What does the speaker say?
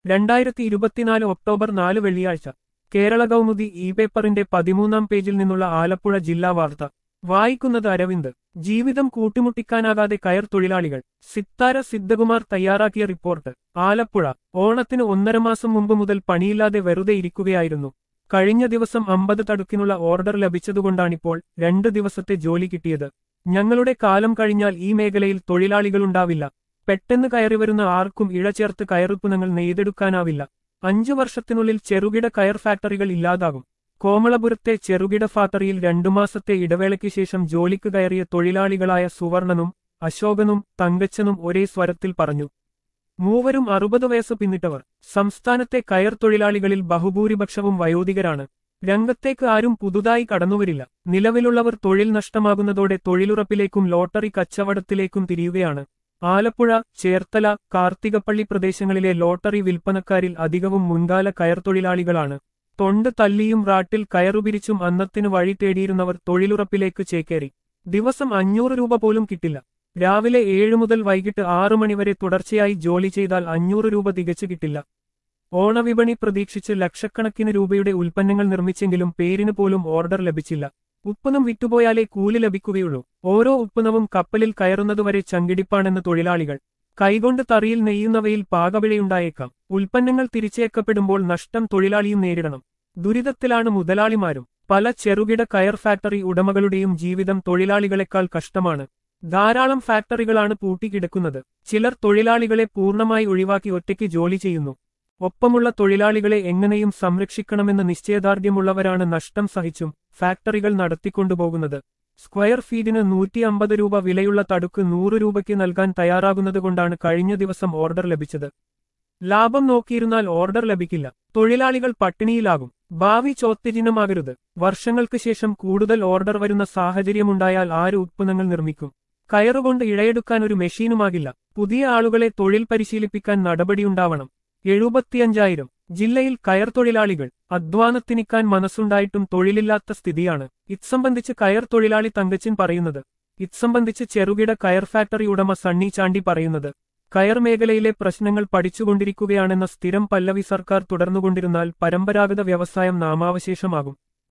രണ്ടായിരത്തി ഇരുപത്തിനാല് ഒക്ടോബർ നാല് വെള്ളിയാഴ്ച കേരള കൗമുദി ഇ പേപ്പറിന്റെ പതിമൂന്നാം പേജിൽ നിന്നുള്ള ആലപ്പുഴ ജില്ലാ വാർത്ത വായിക്കുന്നത് അരവിന്ദ് ജീവിതം കൂട്ടിമുട്ടിക്കാനാകാതെ കയർ തൊഴിലാളികൾ സിത്താര സിദ്ധകുമാർ തയ്യാറാക്കിയ റിപ്പോർട്ട് ആലപ്പുഴ ഓണത്തിന് ഒന്നര മാസം മുമ്പ് മുതൽ പണിയില്ലാതെ വെറുതെ ഇരിക്കുകയായിരുന്നു കഴിഞ്ഞ ദിവസം അമ്പത് തടുക്കിനുള്ള ഓർഡർ ലഭിച്ചതുകൊണ്ടാണിപ്പോൾ രണ്ട് ദിവസത്തെ ജോലി കിട്ടിയത് ഞങ്ങളുടെ കാലം കഴിഞ്ഞാൽ ഈ മേഖലയിൽ തൊഴിലാളികളുണ്ടാവില്ല പെട്ടെന്ന് കയറിവരുന്ന ആർക്കും ഇഴചേർത്ത് കയറുപ്പുനങ്ങൾ നെയ്തെടുക്കാനാവില്ല അഞ്ചു വർഷത്തിനുള്ളിൽ ചെറുകിട കയർ ഫാക്ടറികൾ ഇല്ലാതാകും കോമളപുരത്തെ ചെറുകിട ഫാക്ടറിയിൽ രണ്ടു മാസത്തെ ഇടവേളയ്ക്ക് ശേഷം ജോലിക്ക് കയറിയ തൊഴിലാളികളായ സുവർണനും അശോകനും തങ്കച്ചനും ഒരേ സ്വരത്തിൽ പറഞ്ഞു മൂവരും അറുപത് വയസ്സ് പിന്നിട്ടവർ സംസ്ഥാനത്തെ കയർ തൊഴിലാളികളിൽ ബഹുഭൂരിപക്ഷവും വയോധികരാണ് രംഗത്തേക്ക് ആരും പുതുതായി കടന്നുവരില്ല നിലവിലുള്ളവർ തൊഴിൽ നഷ്ടമാകുന്നതോടെ തൊഴിലുറപ്പിലേക്കും ലോട്ടറി കച്ചവടത്തിലേക്കും തിരിയുകയാണ് ആലപ്പുഴ ചേർത്തല കാർത്തികപ്പള്ളി പ്രദേശങ്ങളിലെ ലോട്ടറി വിൽപ്പനക്കാരിൽ അധികവും മുൻകാല കയർ തൊഴിലാളികളാണ് തൊണ്ട് തല്ലിയും റാട്ടിൽ കയറുപിരിച്ചും അന്നത്തിന് വഴി തേടിയിരുന്നവർ തൊഴിലുറപ്പിലേക്ക് ചേക്കേറി ദിവസം അഞ്ഞൂറ് രൂപ പോലും കിട്ടില്ല രാവിലെ ഏഴ് മുതൽ വൈകിട്ട് ആറു മണിവരെ തുടർച്ചയായി ജോലി ചെയ്താൽ അഞ്ഞൂറ് രൂപ തികച്ചു കിട്ടില്ല ഓണവിപണി പ്രതീക്ഷിച്ച് ലക്ഷക്കണക്കിന് രൂപയുടെ ഉൽപ്പന്നങ്ങൾ നിർമ്മിച്ചെങ്കിലും പേരിന് പോലും ഓർഡർ ലഭിച്ചില്ല ഉപ്പുനം വിറ്റുപോയാലേ കൂലി ലഭിക്കുകയുള്ളൂ ഓരോ ഉപ്പുനവും കപ്പലിൽ കയറുന്നതുവരെ ചങ്കിടിപ്പാണെന്ന് തൊഴിലാളികൾ കൈകൊണ്ട് തറിയിൽ നെയ്യുന്നവയിൽ പാകപിഴയുണ്ടായേക്കാം ഉൽപ്പന്നങ്ങൾ തിരിച്ചേക്കപ്പെടുമ്പോൾ നഷ്ടം തൊഴിലാളിയും നേരിടണം ദുരിതത്തിലാണ് മുതലാളിമാരും പല ചെറുകിട കയർ ഫാക്ടറി ഉടമകളുടെയും ജീവിതം തൊഴിലാളികളെക്കാൾ കഷ്ടമാണ് ധാരാളം ഫാക്ടറികളാണ് പൂട്ടിക്കിടക്കുന്നത് ചിലർ തൊഴിലാളികളെ പൂർണ്ണമായി ഒഴിവാക്കി ഒറ്റയ്ക്ക് ജോലി ചെയ്യുന്നു ഒപ്പമുള്ള തൊഴിലാളികളെ എങ്ങനെയും സംരക്ഷിക്കണമെന്ന നിശ്ചയദാർഢ്യമുള്ളവരാണ് നഷ്ടം സഹിച്ചും ഫാക്ടറികൾ നടത്തിക്കൊണ്ടുപോകുന്നത് സ്ക്വയർ ഫീറ്റിന് നൂറ്റി അമ്പത് രൂപ വിലയുള്ള തടുക്ക് നൂറ് രൂപയ്ക്ക് നൽകാൻ തയ്യാറാകുന്നതുകൊണ്ടാണ് കഴിഞ്ഞ ദിവസം ഓർഡർ ലഭിച്ചത് ലാഭം നോക്കിയിരുന്നാൽ ഓർഡർ ലഭിക്കില്ല തൊഴിലാളികൾ പട്ടിണിയിലാകും ഭാവി ചോദ്യചിഹ്നമാകരുത് വർഷങ്ങൾക്ക് ശേഷം കൂടുതൽ ഓർഡർ വരുന്ന സാഹചര്യമുണ്ടായാൽ ആര് ഉത്പന്നങ്ങൾ നിർമ്മിക്കും കയറുകൊണ്ട് ഇഴയെടുക്കാൻ ഒരു മെഷീനുമാകില്ല പുതിയ ആളുകളെ തൊഴിൽ പരിശീലിപ്പിക്കാൻ നടപടിയുണ്ടാവണം എഴുപത്തിയഞ്ചായിരം ജില്ലയിൽ കയർ തൊഴിലാളികൾ അധ്വാനത്തിനിക്കാൻ മനസ്സുണ്ടായിട്ടും തൊഴിലില്ലാത്ത സ്ഥിതിയാണ് ഇത്സംബന്ധിച്ച് കയർ തൊഴിലാളി തങ്കച്ചൻ പറയുന്നത് ഇത്സംബന്ധിച്ച് ചെറുകിട കയർ ഫാക്ടറി ഉടമ സണ്ണി ചാണ്ടി പറയുന്നത് കയർ മേഖലയിലെ പ്രശ്നങ്ങൾ പഠിച്ചുകൊണ്ടിരിക്കുകയാണെന്ന സ്ഥിരം പല്ലവി സർക്കാർ തുടർന്നുകൊണ്ടിരുന്നാൽ പരമ്പരാഗത വ്യവസായം നാമാവശേഷമാകും